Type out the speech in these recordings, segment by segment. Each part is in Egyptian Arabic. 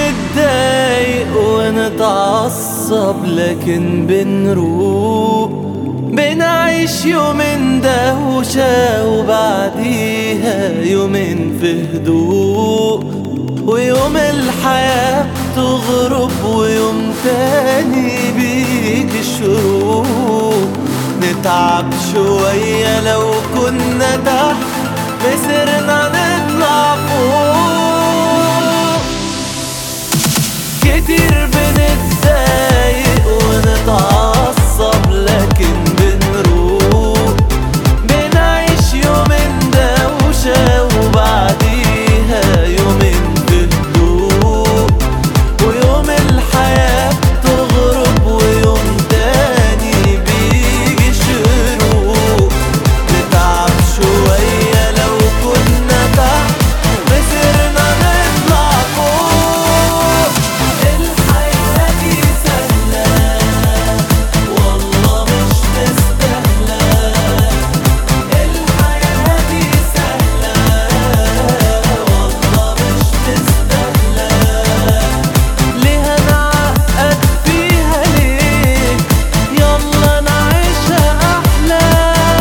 بنتضايق ونتعصب لكن بنروق بنعيش يومين دوشة وبعديها يومين في هدوء ويوم الحياة بتغرب ويوم تاني بيجي الشروق نتعب شوية لو كنا تحت مسرنا نطلع فوق كتير بنتضايق ونتعصب لكن بنروق بنعيش يومين دوشة وبعديها يومين بهدوء ويوم الحياة بتغرب ويوم تاني بيجي شروق نتعب شوية لو كنا تحت مسرنا نطلع فوق الحياة دي سهلة والله مش مستاهلة الحياة دي سهلة والله مش مستاهلة ليه نعقد فيها ليه يلا نعيشها أحلى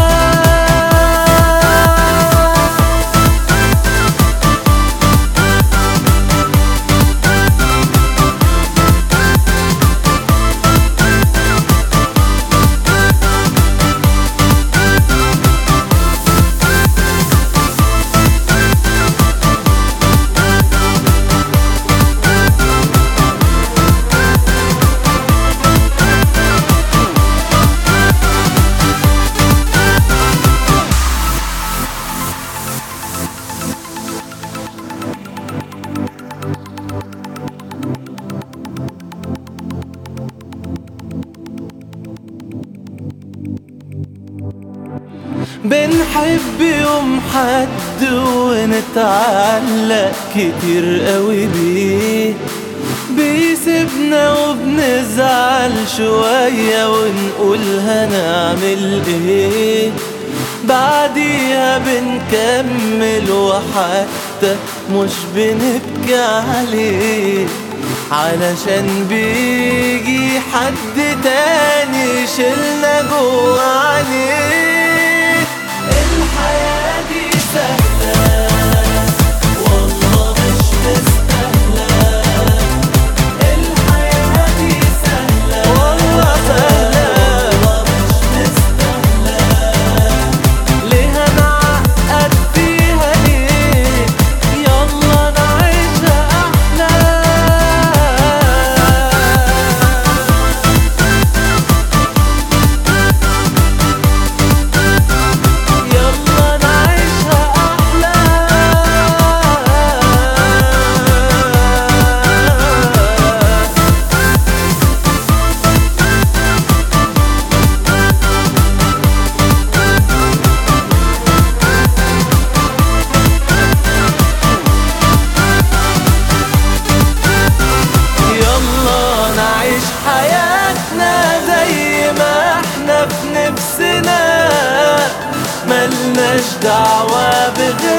بنحب يوم حد ونتعلق كتير قوي بيه بيسيبنا وبنزعل شوية ونقول هنعمل ايه بعديها بنكمل وحتى مش بنبكي عليه علشان بيجي حد تاني يشيلنا جوا عليه الحياة دي سهلة والله مش مستاهلة الحياة دي سهلة والله سهلة والله مش مستاهلة ليه نعقد فيها ليه يلا نعيشها أحلى يلا نعيشها أحلى يلا نعيش حياتنا زي ما احنا في نفسنا ملناش دعوة بغير